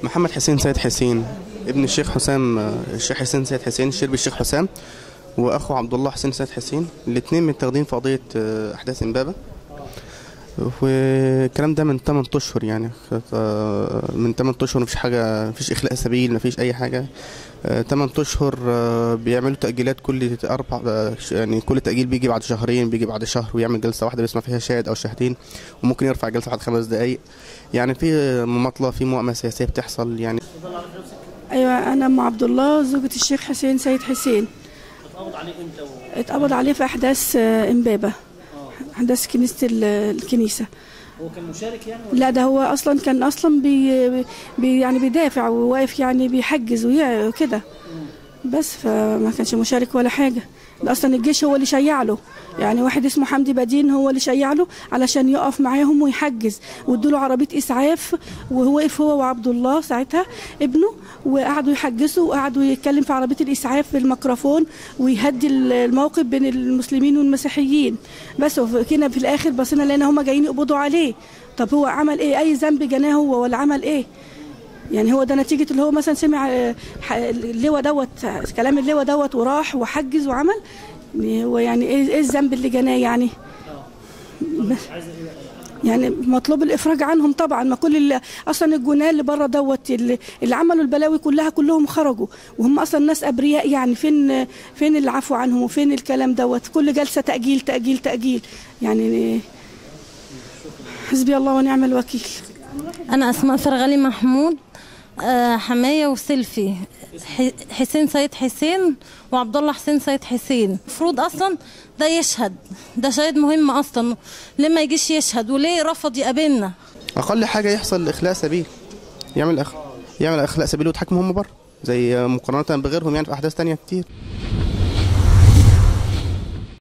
محمد حسين سيد حسين ابن الشيخ حسام الشيخ حسين سيد حسين شرب الشيخ حسام واخو عبد الله حسين سيد حسين الاثنين متاخدين في قضيه آه، احداث امبابه والكلام ده من 8 اشهر يعني آه، من 8 اشهر مفيش حاجه مفيش اخلاء سبيل مفيش اي حاجه 8 اشهر آه، بيعملوا تاجيلات كل اربع آه، يعني كل تاجيل بيجي بعد شهرين بيجي بعد شهر ويعمل جلسه واحده بيسمع فيها شاهد او شاهدين وممكن يرفع جلسه بعد خمس دقائق يعني في مماطله في مؤامره سياسيه بتحصل يعني ايوه انا ام عبد الله زوجة الشيخ حسين سيد حسين اتقبض عليه امتى و... اتقبض عليه في احداث آه، امبابه احداث كنيسه ال- الكنيسه هو كان مشارك يعني ولا لا ده هو اصلا كان اصلا بي بي يعني بيدافع وواقف يعني بيحجز ويع- وكده بس فما كانش مشارك ولا حاجه ده اصلا الجيش هو اللي شيع له يعني واحد اسمه حمدي بدين هو اللي شيع له علشان يقف معاهم ويحجز وادوا له عربيه اسعاف وهو وقف هو وعبد الله ساعتها ابنه وقعدوا يحجزوا وقعدوا يتكلم في عربيه الاسعاف بالميكروفون ويهدي الموقف بين المسلمين والمسيحيين بس كنا في الاخر بصينا لقينا هم جايين يقبضوا عليه طب هو عمل ايه اي ذنب جناه هو ولا عمل ايه يعني هو ده نتيجة اللي هو مثلا سمع آه، ح- اللواء دوت كلام اللواء دوت وراح وحجز وعمل يعني هو يعني ايه ايه الذنب اللي جناه يعني يعني مطلوب الافراج عنهم طبعا ما كل اللي اصلا الجناه اللي بره دوت اللي, اللي عملوا البلاوي كلها كلهم خرجوا وهم اصلا ناس ابرياء يعني فين فين العفو عنهم وفين الكلام دوت كل جلسه تاجيل تاجيل تاجيل يعني حسبي الله ونعم الوكيل أنا أسماء فرغلي محمود آه، حماية وسيلفي ح- حسين سيد حسين وعبد الله حسين سيد حسين المفروض أصلا ده يشهد ده شهيد مهم أصلا ليه ما يجيش يشهد وليه رفض يقابلنا اقل حاجه يحصل اخلاء سبيل يعمل أخ... يعمل اخلاء سبيل ويتحكموا هم بره زي مقارنه بغيرهم يعني في احداث تانية كتير